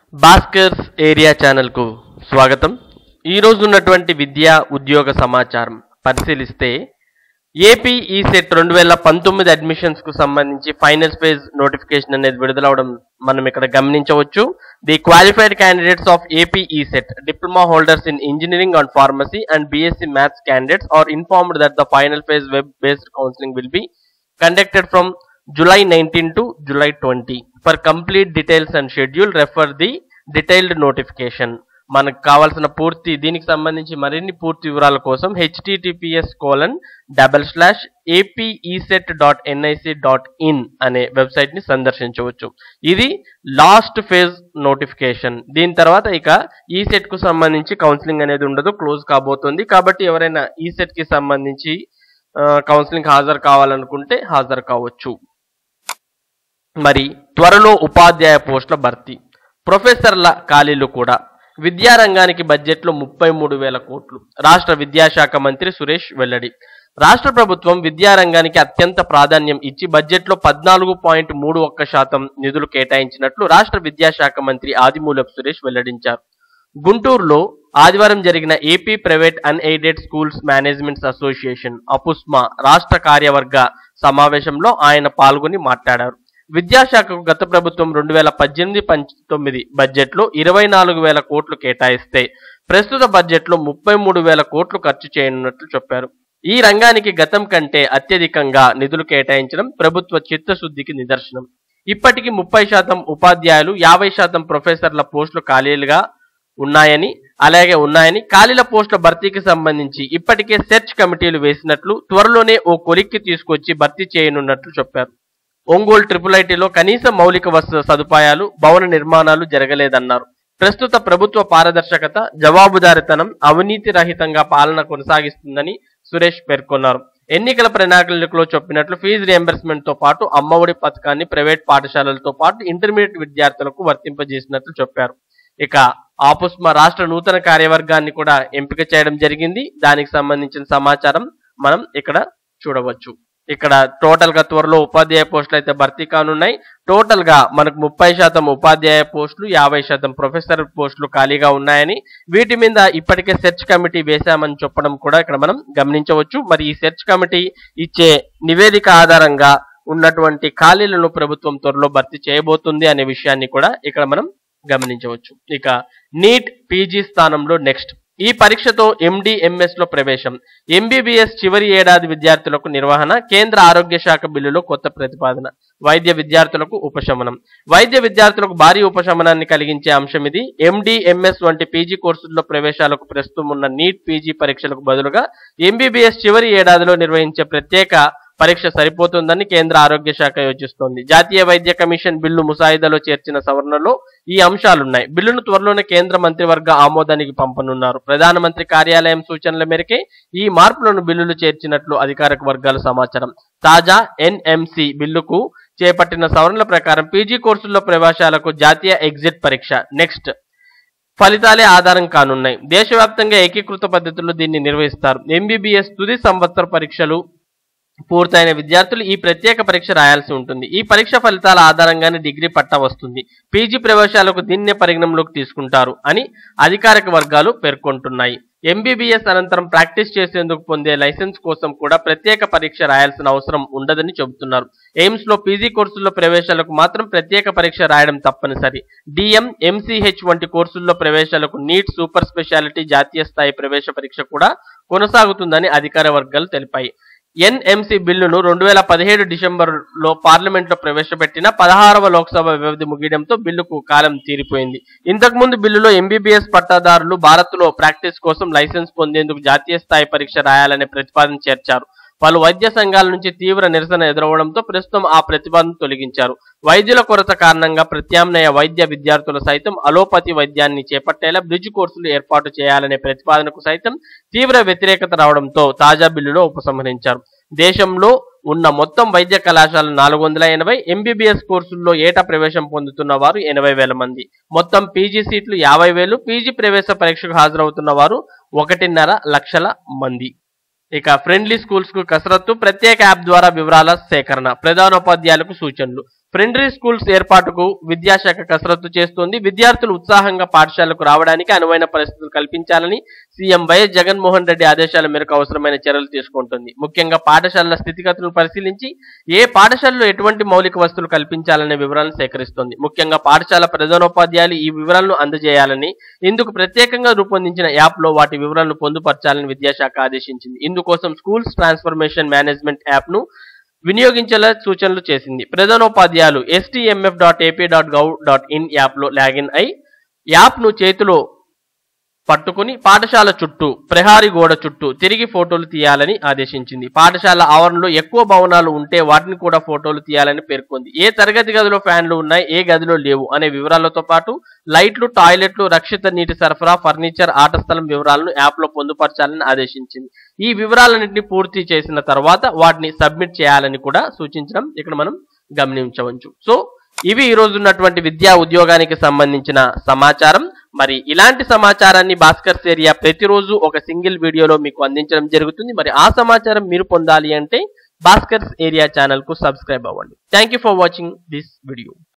Bhaskar's area ఛానల్కు స్వాగతం ఈరోజు ఉన్నటువంటి విద్యా ఉద్యోగ సమాచారం పరిశీలిస్తే ఏపీ ఈ సెట్ రెండు వేల పంతొమ్మిది అడ్మిషన్స్ కు సంబంధించి ఫైనల్ పేజ్ నోటిఫికేషన్ అనేది విడుదలవడం మనం ఇక్కడ గమనించవచ్చు the qualified candidates of AP E CET diploma holders in engineering and pharmacy and BSc maths candidates are informed that the final phase web based counseling will be conducted from July 19 to July 20. For complete details and schedule, refer the detailed notification. మనకు కావాల్సిన పూర్తి దీనికి సంబంధించి మరిన్ని పూర్తి వివరాల కోసం HTTPS colon double slash APECET dot NIC dot in అనే వెబ్సైట్ ని సందర్శించవచ్చు ఇది లాస్ట్ ఫేజ్ నోటిఫికేషన్ దీని తర్వాత ఇక ఈ సెట్ కు సంబంధించి కౌన్సిలింగ్ అనేది ఉండదు క్లోజ్ కాబోతుంది కాబట్టి ఎవరైనా ఈ సెట్ కి సంబంధించి కౌన్సిలింగ్ హాజరు కావాలనుకుంటే హాజరు కావచ్చు మరి త్వరలో ఉపాధ్యాయ పోస్టుల భర్తీ ప్రొఫెసర్ల ఖాళీలు కూడా విద్యారంగానికి బడ్జెట్లో ముప్పై మూడు వేల కోట్లు రాష్ట్ర విద్యాశాఖ మంత్రి సురేష్ వెల్లడి రాష్ట్ర ప్రభుత్వం విద్యారంగానికి అత్యంత ప్రాధాన్యం ఇచ్చి బడ్జెట్లో పద్నాలుగు పాయింట్ మూడు ఒక్క శాతం నిధులు కేటాయించినట్లు రాష్ట్ర విద్యాశాఖ మంత్రి ఆదిమూలపు సురేష్ వెల్లడించారు గుంటూరులో ఆదివారం జరిగిన AP private unaided schools managements association APUSMA రాష్ట్ర కార్యవర్గ సమావేశంలో ఆయన పాల్గొని మాట్లాడారు విద్యాశాఖకు గత ప్రభుత్వం రెండు వేల పద్దెనిమిది పంతొమ్మిది బడ్జెట్లో ఇరవై నాలుగు వేల కోట్లు కేటాయిస్తే ప్రస్తుత బడ్జెట్లో ముప్పై మూడు వేల కోట్లు ఖర్చు చేయనున్నట్లు చెప్పారు ఈ రంగానికి గతం కంటే అత్యధికంగా నిధులు కేటాయించడం ప్రభుత్వ చిత్తశుద్ధికి నిదర్శనం ఇప్పటికీ ముప్పై శాతం ఉపాధ్యాయులు యాభై శాతం ప్రొఫెసర్ల పోస్టులు ఖాళీలుగా ఉన్నాయని అలాగే ఉన్నాయని ఖాళీల పోస్టుల భర్తీకి సంబంధించి ఇప్పటికే సెర్చ్ కమిటీలు వేసినట్లు త్వరలోనే ఓ కొలిక్కి తీసుకొచ్చి భర్తీ చేయనున్నట్లు చెప్పారు ఒంగోలు ట్రిపుల్ ఐటీలో కనీస మౌలిక వస సదుపాయాలు భవన నిర్మాణాలు జరగలేదన్నారు ప్రస్తుత ప్రభుత్వ పారదర్శకత జవాబుదారితనం అవినీతి రహితంగా పాలన కొనసాగిస్తుందని సురేష్ పేర్కొన్నారు ఎన్నికల ప్రణాళికలో చెప్పినట్లు ఫీజు రియంబర్స్మెంట్ తో పాటు అమ్మఒడి పథకాన్ని ప్రైవేట్ పాఠశాలలతో పాటు ఇంటర్మీడియట్ విద్యార్థులకు వర్తింపజేసినట్లు చెప్పారు ఇక ఆపుస్మా రాష్ట్ర నూతన కార్యవర్గాన్ని కూడా ఎంపిక చేయడం జరిగింది దానికి సంబంధించిన సమాచారం మనం ఇక్కడ చూడవచ్చు ఇక్కడ టోటల్ గా త్వరలో ఉపాధ్యాయ పోస్టులు అయితే భర్తీ కానున్నాయి టోటల్ గా మనకు ముప్పై శాతం ఉపాధ్యాయ పోస్టులు యాభై శాతం ప్రొఫెసర్ పోస్టులు ఖాళీగా ఉన్నాయని వీటి మీద ఇప్పటికే సెర్చ్ కమిటీ వేశామని చెప్పడం కూడా ఇక్కడ మనం గమనించవచ్చు మరి ఈ సెర్చ్ కమిటీ ఇచ్చే నివేదిక ఆధారంగా ఉన్నటువంటి ఖాళీలను ప్రభుత్వం త్వరలో భర్తీ చేయబోతుంది అనే విషయాన్ని కూడా ఇక్కడ మనం గమనించవచ్చు ఇక నీట్ పీజీ స్థానంలో నెక్స్ట్ ఈ పరీక్షతో ఎండి ఎంఎస్ లో ప్రవేశం ఎంబీబీఎస్ చివరి ఏడాది విద్యార్థులకు నిర్వహణ కేంద్ర ఆరోగ్య శాఖ బిల్లులో కొత్త ప్రతిపాదన వైద్య విద్యార్థులకు ఉపశమనం వైద్య విద్యార్థులకు భారీ ఉపశమనాన్ని కలిగించే అంశం ఇది ఎండి ఎంఎస్ వంటి పీజీ కోర్సుల్లో ప్రవేశాలకు ప్రస్తుతం ఉన్న నీట్ పీజీ పరీక్షలకు బదులుగా ఎంబీబీఎస్ చివరి ఏడాదిలో నిర్వహించే ప్రత్యేక పరీక్ష సరిపోతుందని కేంద్ర ఆరోగ్య శాఖ యోచిస్తోంది జాతీయ వైద్య కమిషన్ బిల్లు ముసాయిదాలో చేర్చిన సవరణలో ఈ అంశాలున్నాయి బిల్లును త్వరలోనే కేంద్ర మంత్రివర్గ ఆమోదానికి పంపనున్నారు ప్రధానమంత్రి కార్యాలయం సూచనల మేరకే ఈ మార్పులను బిల్లులు చేర్చినట్లు అధికారిక వర్గాల సమాచారం తాజా ఎన్ఎంసి బిల్లుకు చేపట్టిన సవరణల ప్రకారం పీజీ కోర్సుల్లో ప్రవేశాలకు జాతీయ ఎగ్జిట్ పరీక్ష నెక్స్ట్ ఫలితాలే ఆధారం కానున్నాయి దేశవ్యాప్తంగా ఏకీకృత పద్ధతిలో దీన్ని నిర్వహిస్తారు ఎంబీబీఎస్ తుది సంవత్సర పరీక్షలు పూర్తయిన విద్యార్థులు ఈ ప్రత్యేక పరీక్ష రాయాల్సి ఉంటుంది ఈ పరీక్ష ఫలితాల ఆధారంగానే డిగ్రీ పట్టా వస్తుంది పీజీ ప్రవేశాలకు దీన్నే పరిగణనలోకి తీసుకుంటారు అని అధికారిక వర్గాలు పేర్కొంటున్నాయి ఎంబీబీఎస్ అనంతరం ప్రాక్టీస్ చేసేందుకు పొందే లైసెన్స్ కోసం కూడా ప్రత్యేక పరీక్ష రాయాల్సిన అవసరం ఉండదని చెబుతున్నారు ఎయిమ్స్ లో పీజీ కోర్సుల్లో ప్రవేశాలకు మాత్రం ప్రత్యేక పరీక్ష రాయడం తప్పనిసరి డిఎం ఎంసీహెచ్ వంటి కోర్సుల్లో ప్రవేశాలకు నీట్ సూపర్ స్పెషాలిటీ జాతీయ స్థాయి ప్రవేశ పరీక్ష కూడా కొనసాగుతుందని అధికార వర్గాలు తెలిపాయి ఎన్ఎంసి బిల్లును రెండు వేల పదిహేడు డిసెంబర్లో పార్లమెంట్లో ప్రవేశపెట్టిన పదహారవ లోక్సభ వ్యవధి ముగియడంతో బిల్లుకు కాలం తీరిపోయింది ఇంతకుముందు బిల్లులో ఎంబీబీఎస్ పట్టాదారులు భారత్లో ప్రాక్టీస్ కోసం లైసెన్స్ పొందేందుకు జాతీయ స్థాయి పరీక్ష రాయాలనే ప్రతిపాదన చేర్చారు పలు వైద్య సంఘాల నుంచి తీవ్ర నిరసన ఎదురవడంతో ప్రస్తుతం ఆ ప్రతిపాదన తొలగించారు వైద్యుల కొరత కారణంగా ప్రత్యామ్నాయ వైద్య విద్యార్థులు సైతం అలోపతి వైద్యాన్ని చేపట్టేలా బ్రిడ్జ్ కోర్సులు ఏర్పాటు చేయాలనే ప్రతిపాదనకు సైతం తీవ్ర వ్యతిరేకత రావడంతో తాజా బిల్లులో ఉపసంహరించారు దేశంలో ఉన్న మొత్తం వైద్య కళాశాలలు నాలుగు వందల ఎనభై ఎంబీబీఎస్ కోర్సుల్లో ఏటా ప్రవేశం పొందుతున్న వారు ఎనభై వేల మంది మొత్తం పీజీ సీట్లు యాభై వేలు పీజీ ప్రవేశ పరీక్షకు హాజరవుతున్న వారు ఒకటిన్నర లక్షల మంది ఇక ఫ్రెండ్లీ స్కూల్స్ కు కసరత్తు ప్రత్యేక యాప్ ద్వారా వివరాల సేకరణ ప్రధానోపాధ్యాయులకు సూచనలు ఫ్రెండ్లీ స్కూల్స్ ఏర్పాటుకు విద్యాశాఖ కసరత్తు చేస్తోంది విద్యార్థులు ఉత్సాహంగా పాఠశాలకు రావడానికి అనువైన పరిస్థితులు కల్పించాలని సీఎం వైఎస్ జగన్మోహన్ రెడ్డి ఆదేశాల మేరకు అవసరమైన చర్యలు తీసుకుంటుంది ముఖ్యంగా పాఠశాలల స్థితిగతులను పరిశీలించి ఏ పాఠశాలలో ఎటువంటి మౌలిక వస్తువులు కల్పించాలనే వివరాలను సేకరిస్తోంది ముఖ్యంగా పాఠశాల ప్రధానోపాధ్యాయులు ఈ వివరాలను అందజేయాలని ఇందుకు ప్రత్యేకంగా రూపొందించిన యాప్ లో వాటి వివరాలను పొందుపరచాలని విద్యాశాఖ ఆదేశించింది ఇందుకోసం స్కూల్స్ ట్రాన్స్ఫర్మేషన్ మేనేజ్మెంట్ యాప్ ను వినియోగించేలా సూచనలు చేసింది ప్రధానోపాధ్యాయులు STMF dot AP dot gov dot in యాప్లో లాగిన్ అయి యాప్ను చేతిలో పట్టుకుని పాఠశాల చుట్టూ ప్రహారీ గోడ చుట్టూ తిరిగి ఫోటోలు తీయాలని ఆదేశించింది పాఠశాల ఆవరణలో ఎక్కువ భవనాలు ఉంటే వాటిని కూడా ఫోటోలు తీయాలని పేర్కొంది ఏ తరగతి గదిలో ఫ్యాన్లు ఉన్నాయి ఏ గదిలో లేవు అనే వివరాలతో పాటు లైట్లు టాయిలెట్లు రక్షిత నీటి సరఫరా ఫర్నిచర్ ఆట స్థలం వివరాలను యాప్లో పొందుపరచాలని ఆదేశించింది ఈ వివరాలన్నింటినీ పూర్తి చేసిన తర్వాత వాటిని సబ్మిట్ చేయాలని కూడా సూచించడం ఇక్కడ మనం గమనించవచ్చు సో ఇవి ఈ రోజు ఉన్నటువంటి విద్యా ఉద్యోగానికి సంబంధించిన సమాచారం మరి ఇలాంటి సమాచారాన్ని భాస్కర్స్ ఏరియా ప్రతిరోజు ఒక సింగిల్ వీడియోలో మీకు అందించడం జరుగుతుంది మరి ఆ సమాచారం మీరు పొందాలి అంటే భాస్కర్స్ ఏరియా ఛానల్ కు సబ్స్క్రైబ్ అవ్వండి thank you for watching this video